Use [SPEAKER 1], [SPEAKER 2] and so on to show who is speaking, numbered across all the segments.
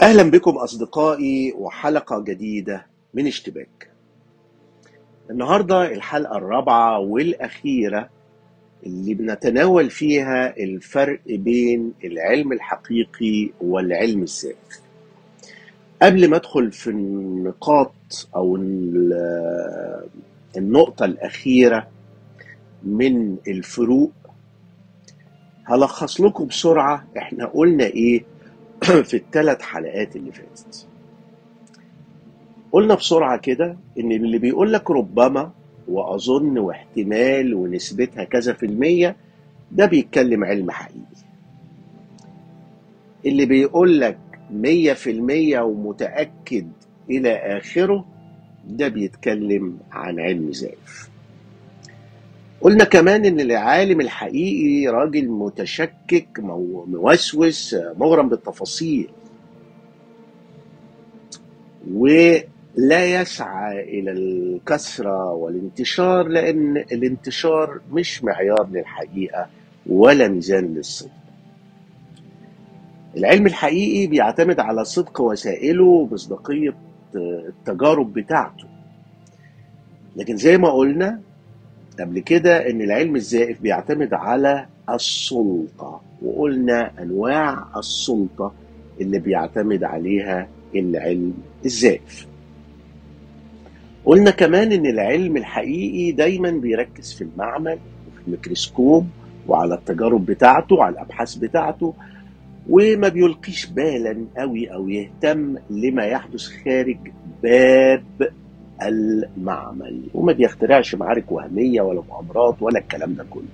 [SPEAKER 1] أهلا بكم أصدقائي وحلقة جديدة من اشتباك النهاردة الحلقة الرابعة والأخيرة اللي بنتناول فيها الفرق بين العلم الحقيقي والعلم الذاتي قبل ما أدخل في النقاط أو ال- النقطة الأخيرة من الفروق هلخص لكم بسرعة احنا قلنا ايه في الثلاث حلقات اللي فاتت قلنا بسرعة كده ان اللي بيقول لك ربما واظن واحتمال ونسبتها كذا في المية ده بيتكلم علم حقيقي اللي بيقول لك مية في المية ومتأكد إلى آخره ده بيتكلم عن علم زائف قلنا كمان ان العالم الحقيقي راجل متشكك مو- موسوس مغرم بالتفاصيل ولا يسعى الى الكثره والانتشار لان الانتشار مش معيار للحقيقه ولا ميزان للصدق العلم الحقيقي بيعتمد على صدق وسائله ومصداقيه التجارب بتاعته لكن زي ما قلنا قبل كده ان العلم الزائف بيعتمد على السلطة وقلنا انواع السلطة اللي بيعتمد عليها العلم الزائف قلنا كمان ان العلم الحقيقي دايما بيركز في المعمل وفي الميكروسكوب وعلى التجارب بتاعته وعلى الابحاث بتاعته وما بيلقيش بالا قوي او يهتم لما يحدث خارج باب المعمل وما بيخترعش معارك وهمية ولا مؤامرات ولا الكلام ده كله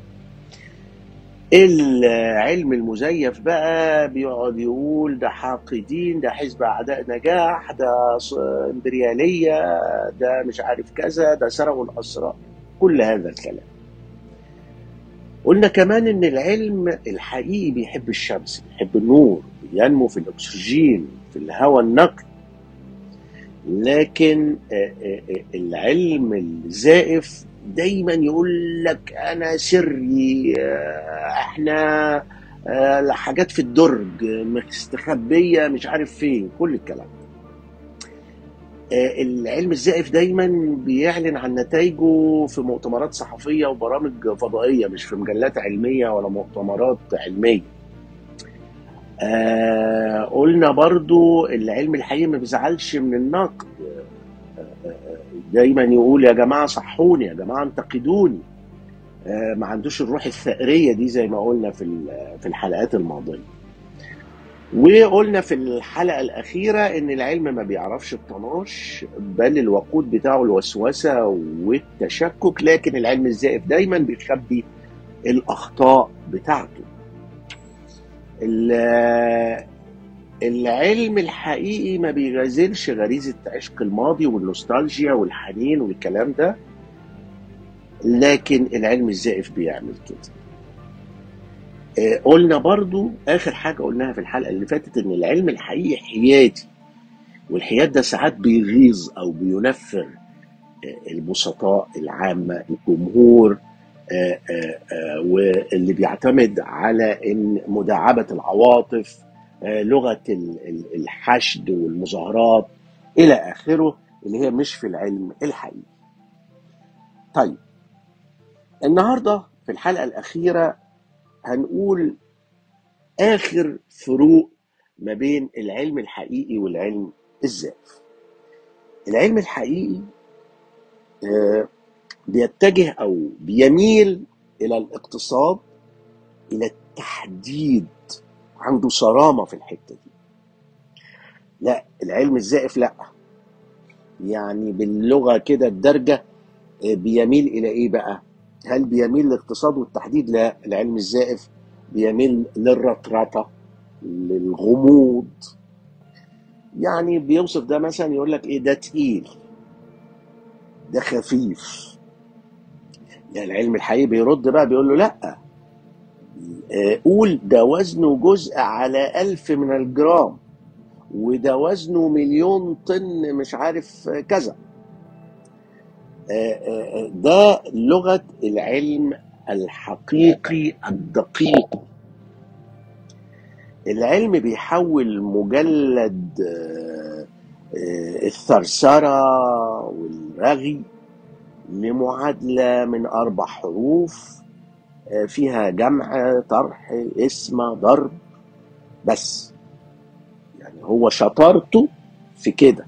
[SPEAKER 1] العلم المزيف بقى بيقعد يقول ده حاقدين ده حزب أعداء نجاح ده ص- إمبريالية ده مش عارف كذا ده سرقوا الأسرى كل هذا الكلام قلنا كمان إن العلم الحقيقي بيحب الشمس بيحب النور بينمو في الأكسجين في الهواء النقي لكن آه، آه، آه، العلم الزائف دايما يقول لك انا سري آه، احنا آه، حاجات في الدرج آه، مستخبيه مش عارف فين كل الكلام آه، العلم الزائف دايما بيعلن عن نتائجه في مؤتمرات صحفيه وبرامج فضائيه مش في مجلات علميه ولا مؤتمرات علميه آه قلنا برضو العلم الحقيقي ما بيزعلش من النقد دايما يقول يا جماعه صحوني يا جماعه انتقدوني آه ما عندوش الروح الثأرية دي زي ما قلنا في ال- في الحلقات الماضية وقلنا في الحلقة الأخيرة إن العلم ما بيعرفش الطناش بل الوقود بتاعه الوسوسة والتشكك لكن العلم الزائف دايما بيخبي الأخطاء بتاعته ال- العلم الحقيقي ما بيغازلش غريزة عشق الماضي والنوستالجيا والحنين والكلام ده لكن العلم الزائف بيعمل كده آه، قلنا برضو آخر حاجة قلناها في الحلقة اللي فاتت إن العلم الحقيقي حيادي والحياد ده ساعات بيغيظ أو بينفر آه، البسطاء العامة الجمهور آه، آه، آه، واللي بيعتمد على إن مداعبة العواطف آه، لغة ال- ال- الحشد والمظاهرات إلى آخره اللي هي مش في العلم الحقيقي طيب النهاردة في الحلقة الأخيرة هنقول آخر فروق ما بين العلم الحقيقي والعلم الزائف العلم الحقيقي آه، بيتجه أو بيميل إلى الاقتصاد إلى التحديد عنده صرامة في الحتة دي لا العلم الزائف لا يعني باللغة كده الدارجة آه، بيميل إلى إيه بقى هل بيميل للاقتصاد والتحديد لا العلم الزائف بيميل للرطرطة للغموض يعني بيوصف ده مثلا يقول لك ايه ده تقيل ده خفيف يعني العلم الحقيقي بيرد بقى بيقول له لا آه، قول ده وزنه جزء على ألف من الجرام وده وزنه مليون طن مش عارف آه، كذا آه، آه، آه، ده لغة العلم الحقيقي الدقيق العلم بيحول مجلد آه، آه، الثرثرة والرغي لمعادلة من أربع حروف آه، فيها جمع طرح اسم ضرب بس يعني هو شطارته في كده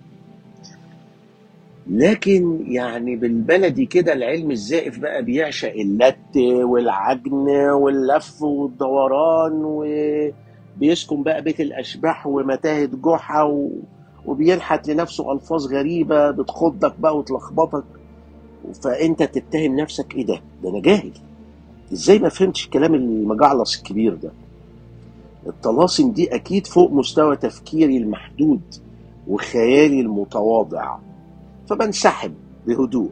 [SPEAKER 1] لكن يعني بالبلدي كده العلم الزائف بقى بيعشق اللت والعجن واللف والدوران وبيسكن بقى بيت الأشباح ومتاهة جحا و... وبينحت لنفسه ألفاظ غريبة بتخضك بقى وتلخبطك فأنت تتهم نفسك إيه ده؟ ده أنا جاهل إزاي ما فهمتش كلام المجعلص الكبير ده؟ الطلاسم دي أكيد فوق مستوى تفكيري المحدود وخيالي المتواضع فبنسحب بهدوء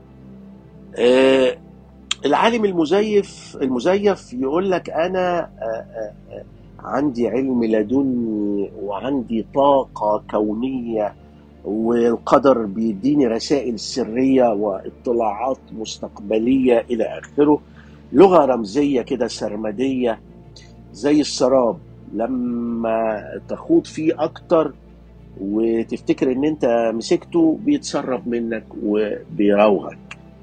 [SPEAKER 1] آه العالم المزيف المزيف يقول لك انا آه آه آه عندي علم لدني وعندي طاقة كونية والقدر بيديني رسائل سرية واطلاعات مستقبلية إلى آخره لغة رمزية كده سرمدية زي السراب لما تخوض فيه أكتر وتفتكر ان انت مسكته بيتسرب منك وبيراوغك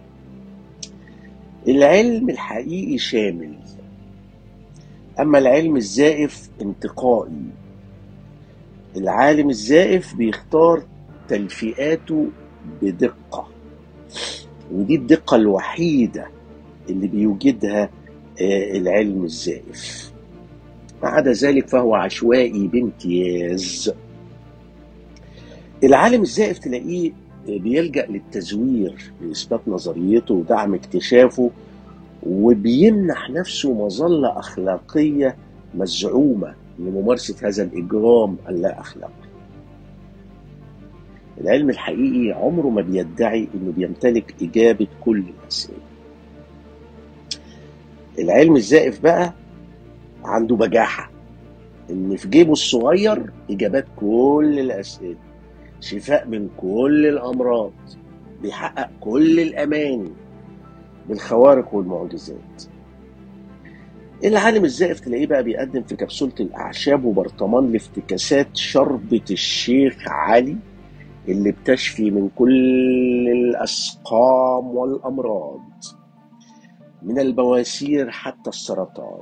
[SPEAKER 1] العلم الحقيقي شامل اما العلم الزائف انتقائي العالم الزائف بيختار تلفيقاته بدقة ودي الدقة الوحيدة اللي بيوجدها آه، العلم الزائف ما عدا ذلك فهو عشوائي بامتياز العالم الزائف تلاقيه بيلجأ للتزوير لإثبات نظريته ودعم اكتشافه وبيمنح نفسه مظلة أخلاقية مزعومة لممارسة هذا الإجرام اللا أخلاقي العلم الحقيقي عمره ما بيدعي إنه بيمتلك إجابة كل الأسئلة العلم الزائف بقى عنده بجاحة إن في جيبه الصغير إجابات كل الأسئلة شفاء من كل الأمراض بيحقق كل الأماني بالخوارق والمعجزات العالم الزائف تلاقيه بقى بيقدم في كبسولة الأعشاب وبرطمان لافتكاسات شربة الشيخ علي اللي بتشفي من كل الأسقام والأمراض من البواسير حتى السرطان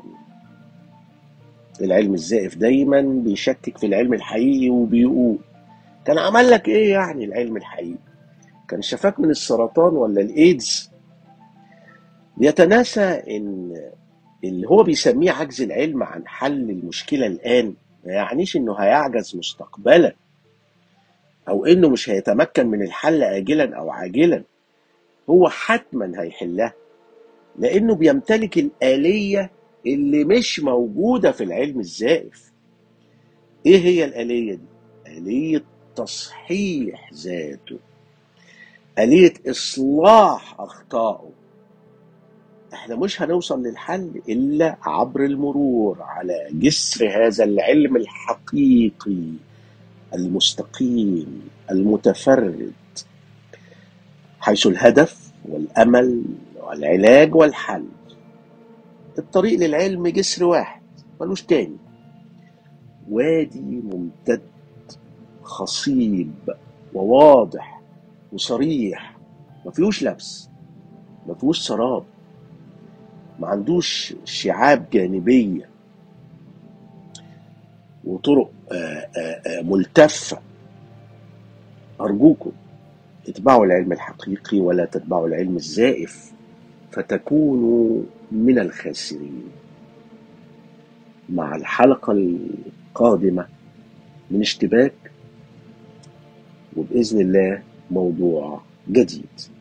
[SPEAKER 1] العلم الزائف دايما بيشكك في العلم الحقيقي وبيقول كان عمل لك ايه يعني العلم الحقيقي كان شفاك من السرطان ولا الايدز بيتناسى ان اللي هو بيسميه عجز العلم عن حل المشكلة الآن ما يعنيش إنه هيعجز مستقبلا أو إنه مش هيتمكن من الحل آجلا أو عاجلا هو حتما هيحلها لأنه بيمتلك الآلية اللي مش موجودة في العلم الزائف إيه هي الآلية دي؟ آلية تصحيح ذاته آلية إصلاح أخطائه احنا مش هنوصل للحل إلا عبر المرور على جسر هذا العلم الحقيقي المستقيم المتفرد حيث الهدف والأمل والعلاج والحل الطريق للعلم جسر واحد ملوش تاني وادي ممتد خصيب وواضح وصريح ما فيهوش لبس ما فيهوش سراب ما عندوش شعاب جانبية وطرق آه، آه، آه، ملتفة أرجوكم اتبعوا العلم الحقيقي ولا تتبعوا العلم الزائف فتكونوا من الخاسرين مع الحلقة القادمة من اشتباك وبإذن الله موضوع جديد